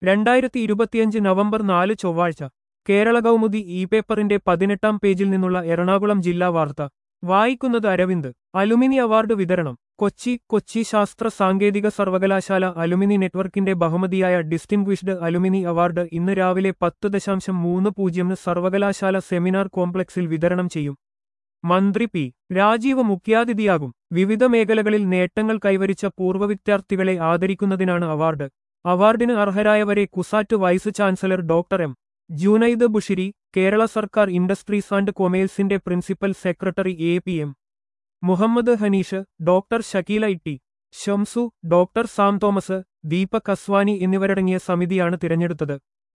രണ്ടായിരത്തി ഇരുപത്തിയഞ്ച് നവംബർ നാല് ചൊവ്വാഴ്ച കേരള കൗമുദി ഇ പേപ്പറിന്റെ പതിനെട്ടാം പേജിൽ നിന്നുള്ള എറണാകുളം ജില്ലാ വാർത്ത വായിക്കുന്നത് അരവിന്ദ് അലുമിനി അവാർഡ് വിതരണം കൊച്ചി കൊച്ചി ശാസ്ത്ര സാങ്കേതിക സർവകലാശാല അലുമിനി നെറ്റ്വർക്കിന്റെ ബഹുമതിയായ ഡിസ്റ്റിംഗ്വിഷ്ഡ് അലുമിനി അവാർഡ് ഇന്ന് രാവിലെ പത്ത് ദശാംശം മൂന്ന് പൂജ്യമിന് സർവകലാശാല സെമിനാർ കോംപ്ലക്സിൽ വിതരണം ചെയ്യും മന്ത്രി പി രാജീവ് മുഖ്യാതിഥിയാകും വിവിധ മേഖലകളിൽ നേട്ടങ്ങൾ കൈവരിച്ച പൂർവ്വ വിദ്യാർത്ഥികളെ ആദരിക്കുന്നതിനാണ് അവാർഡ് അവാർഡിന് അർഹരായവരെ CUSAT vice chancellor doctor M Junaid Bushiri Kerala സർക്കാർ ഇൻഡസ്ട്രീസ് ആൻഡ് കൊമേഴ്സിന്റെ principal secretary A P M Muhammad Hanish doctor Shakeela Itty Shamsu doctor Sam Thomas Deepak Aswani എന്നിവരടങ്ങിയ സമിതിയാണ് തിരഞ്ഞെടുത്തത്